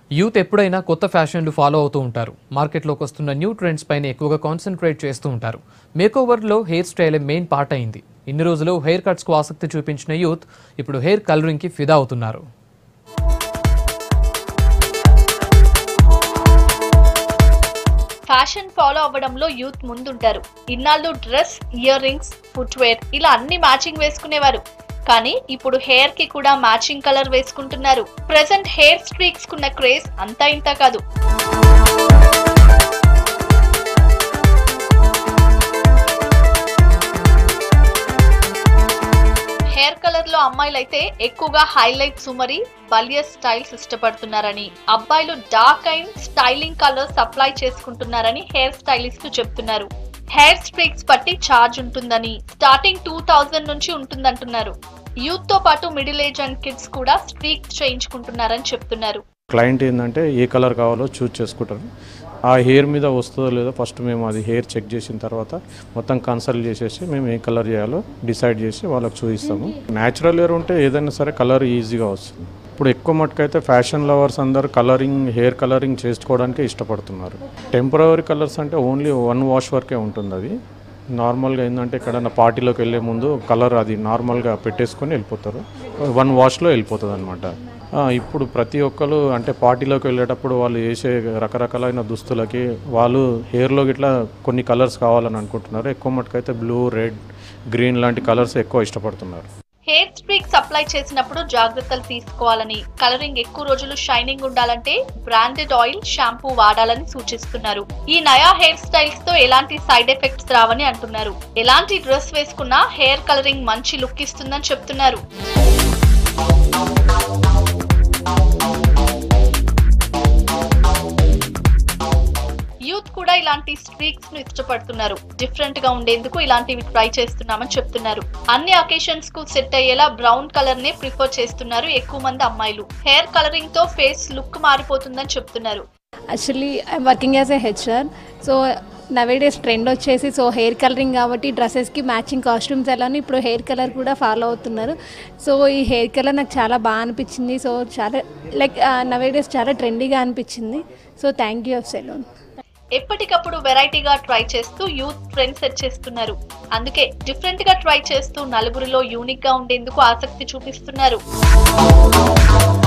youth ఎప్పుడైనా కొత్త ఫ్యాషన్లు follow అవుతూ ఉంటారు మార్కెట్లోకి వస్తున్న న్యూ ట్రెండ్స్ పైన ఎక్కువగా కాన్సన్ట్రేట్ చేస్తూ ఉంటారు మేకోవర్లో హెయిర్ స్టైల్ మెయిన్ పార్ట్ అయింది ఇన్ని రోజులు హెయిర్ కట్స్కు ఆసక్తి చూపించిన యూత్ ఇప్పుడు హెయిర్ కలరింగ్కి ఫిదా అవుతున్నారు ఫ్యాషన్ ఫాలో అవ్వడంలో యూత్ ముందుంటారు ఇన్నాళ్ళు డ్రెస్ ఇయర్ రింగ్స్ ఫుట్వేర్ ఇలా అన్ని మ్యాచింగ్ వేసుకునేవారు కానీ ఇప్పుడు హెయిర్ కి కూడా మ్యాచింగ్ కలర్ వేసుకుంటున్నారు ప్రెసెంట్ హెయిర్ స్ట్రీక్స్ కున్న క్రేజ్ అంతా ఇంత కాదు హెయిర్ కలర్ లో అమ్మాయిలైతే ఎక్కువగా హైలైట్ సుమరి బలియస్ స్టైల్స్ ఇష్టపడుతున్నారని అబ్బాయిలు dark and styling colours apply చేసుకుంటున్నారని హెయిర్ స్టైలిస్ట్ చెప్తున్నారు హెయిర్ స్ట్రీక్స్ బట్టి ఛార్జ్ ఉంటుందని స్టార్టింగ్ టూ థౌజండ్ నుంచి ఉంటుందంటున్నారు యూత్ తో పాటు మిడిల్ ఏజ్ అండ్ కిడ్స్ కూడా స్ట్రీక్ చేయించుకుంటున్నారని చెప్తున్నారు క్లయింట్ ఏంటంటే ఏ కలర్ కావాలో చూజ్ చేసుకుంటారు ఆ హెయిర్ మీద వస్తుందో లేదో ఫస్ట్ మేము అది హెయిర్ చెక్ చేసిన తర్వాత మొత్తం కన్సల్ట్ చేసేసి మేము ఏ కలర్ చేయాలో డిసైడ్ చేసి వాళ్ళకి చూపిస్తాము న్యాచురల్ హెయిర్ ఉంటే ఏదైనా సరే కలర్ ఈజీగా వస్తుంది ఇప్పుడు ఎక్కువ మటుకైతే ఫ్యాషన్ లవర్స్ అందరు కలరింగ్ హెయిర్ కలరింగ్ చేసుకోవడానికి ఇష్టపడుతున్నారు టెంపరవరీ కలర్స్ అంటే ఓన్లీ వన్ వాష్ వరకే ఉంటుంది అది నార్మల్గా ఏంటంటే ఎక్కడన్నా పార్టీలోకి వెళ్ళే ముందు కలర్ అది నార్మల్గా పెట్టేసుకొని వెళ్ళిపోతారు వన్ వాష్లో వెళ్ళిపోతుంది అనమాట ఇప్పుడు ప్రతి ఒక్కరు అంటే పార్టీలోకి వెళ్ళేటప్పుడు వాళ్ళు వేసే రకరకాలైన దుస్తులకి వాళ్ళు హెయిర్లో ఇట్లా కొన్ని కలర్స్ కావాలని అనుకుంటున్నారు ఎక్కువ మటుకైతే బ్లూ రెడ్ గ్రీన్ లాంటి కలర్స్ ఎక్కువ ఇష్టపడుతున్నారు హెయిర్ స్ట్రీక్స్ అప్లై చేసినప్పుడు జాగ్రత్తలు తీసుకోవాలని కలరింగ్ ఎక్కువ రోజులు షైనింగ్ ఉండాలంటే బ్రాండెడ్ ఆయిల్ షాంపూ వాడాలని సూచిస్తున్నారు ఈ నయా హెయిర్ స్టైల్స్ తో ఎలాంటి సైడ్ ఎఫెక్ట్స్ రావని అంటున్నారు ఎలాంటి డ్రెస్ వేసుకున్నా హెయిర్ కలరింగ్ మంచి లుక్ ఇస్తుందని చెప్తున్నారు యూత్ కూడా ఇలాంటి స్ట్రీక్స్ ను ఇష్టపడుతున్నారు డిఫరెంట్ గా ఉండేందుకు ఇలాంటివి ట్రై చేస్తున్నామని చెప్తున్నారు అన్ని అకేషన్స్ కు సెట్ అయ్యేలా బ్రౌన్ కలర్ నే ప్రిఫర్ చేస్తున్నారు ఎక్కువ మంది అమ్మాయిలు హెయిర్ కలరింగ్ తో ఫేస్ లుక్ మారిపోతుందని చెప్తున్నారు actually I'm working as a HR so nowadays trend వచ్చేసి సో హెయిర్ కలరింగ్ కాబట్టి డ్రెస్సెస్కి మ్యాచింగ్ కాస్ట్యూమ్స్ ఎలానో ఇప్పుడు హెయిర్ కలర్ కూడా ఫాలో అవుతున్నారు సో ఈ హెయిర్ కలర్ నాకు చాలా బాగా అనిపించింది సో చాలా లైక్ నవేడేస్ చాలా ట్రెండీగా అనిపించింది సో థ్యాంక్ యూ సెలూన్ ఎప్పటికప్పుడు వెరైటీగా ట్రై చేస్తూ యూత్ ట్రెండ్ సెట్ చేస్తున్నారు అందుకే డిఫరెంట్ గా ట్రై చేస్తూ నలుగురిలో యూనిక్ గా ఉండేందుకు ఆసక్తి చూపిస్తున్నారు